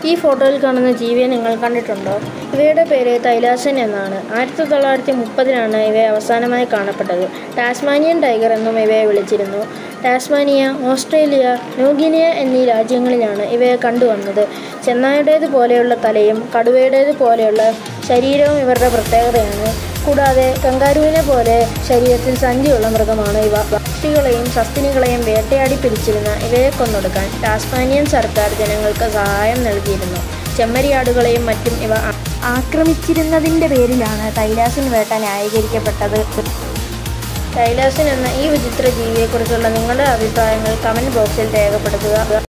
ഈ ഫോട്ടോയിൽ കാണുന്ന ജീവിയെ നിങ്ങൾ കണ്ടിട്ടുണ്ടോ ഇവയുടെ പേര് തൈലാസൻ എന്നാണ് ആയിരത്തി തൊള്ളായിരത്തി മുപ്പതിലാണ് ഇവയെ അവസാനമായി കാണപ്പെട്ടത് ടാസ്മാനിയൻ ടൈഗർ എന്നും ഇവയെ വിളിച്ചിരുന്നു ടാസ്മാനിയ ഓസ്ട്രേലിയ ന്യൂഗിനിയ എന്നീ രാജ്യങ്ങളിലാണ് ഇവയെ കണ്ടുവന്നത് ചെന്നായുടേത് പോലെയുള്ള തലയും കടുവയുടേത് പോലെയുള്ള ശരീരവും ഇവരുടെ പ്രത്യേകതയാണ് കൂടാതെ കങ്കാരുവിനെ പോലെ ശരീരത്തിൽ സഞ്ചിയുള്ള മൃഗമാണ് ഇവ പക്ഷികളെയും സസ്തിനികളെയും വേട്ടയാടി പിടിച്ചിരുന്ന ഇവയെ കൊന്നൊടുക്കാൻ ടാസ്മാനിയൻ സർക്കാർ ജനങ്ങൾക്ക് സഹായം നൽകിയിരുന്നു ചെമ്മരിയാടുകളെയും മറ്റും ഇവ ആ- ആക്രമിച്ചിരുന്നതിൻ്റെ പേരിലാണ് തൈലാസിൻ വേട്ട ന്യായീകരിക്കപ്പെട്ടത് തൈലാസിൻ എന്ന ഈ വിചിത്ര ജീവിയെക്കുറിച്ചുള്ള നിങ്ങളുടെ അഭിപ്രായങ്ങൾ കമൻറ്റ് ബോക്സിൽ രേഖപ്പെടുത്തുക